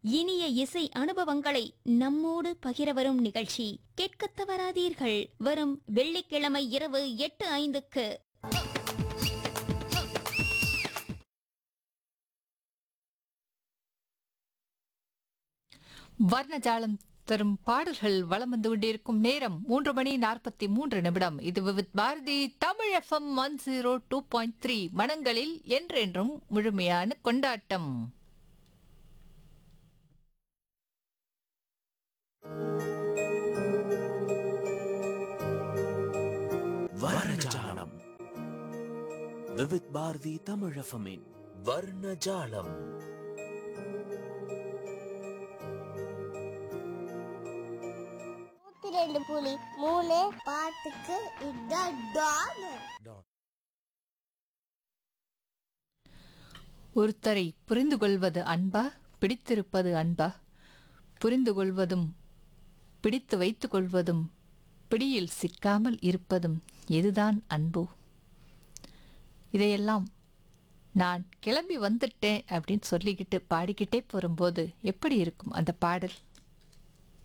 இனிய இசை அனுபவங்களை நம்மோடு பகிர வரும் நிகழ்ச்சி கேட்கத் தவறாதீர்கள் வரும் வெள்ளிக்கிழமை இரவு எட்டு ஐந்துக்கு வர்ணஜாலம் தரும் பாடல்கள் வலம் வந்து கொண்டிருக்கும் நேரம் மூன்று மணி நாற்பத்தி மூன்று நிமிடம் இது with Bharathi Tamil FM one zero two point three மனங்களில் என்றென்றும் முழுமையான கொண்டாட்டம் வர்ணஜாலம் விவித் பாரதி தமிழஃபமின் வர்ணஜாலம் நூத்தி ரெண்டு புலி மூணு பாட்டுக்கு இதான் டான் ஒருத்தரை புரிந்து கொள்வது அன்பா பிடித்திருப்பது அன்பா புரிந்து கொள்வதும் பிடித்து வைத்துக் கொள்வதும் பிடியில் சிக்காமல் இருப்பதும் எதுதான் அன்போ இதையெல்லாம் நான் கிளம்பி வந்துட்டேன் அப்படின்னு சொல்லிக்கிட்டு பாடிக்கிட்டே போகும்போது எப்படி இருக்கும் அந்த பாடல்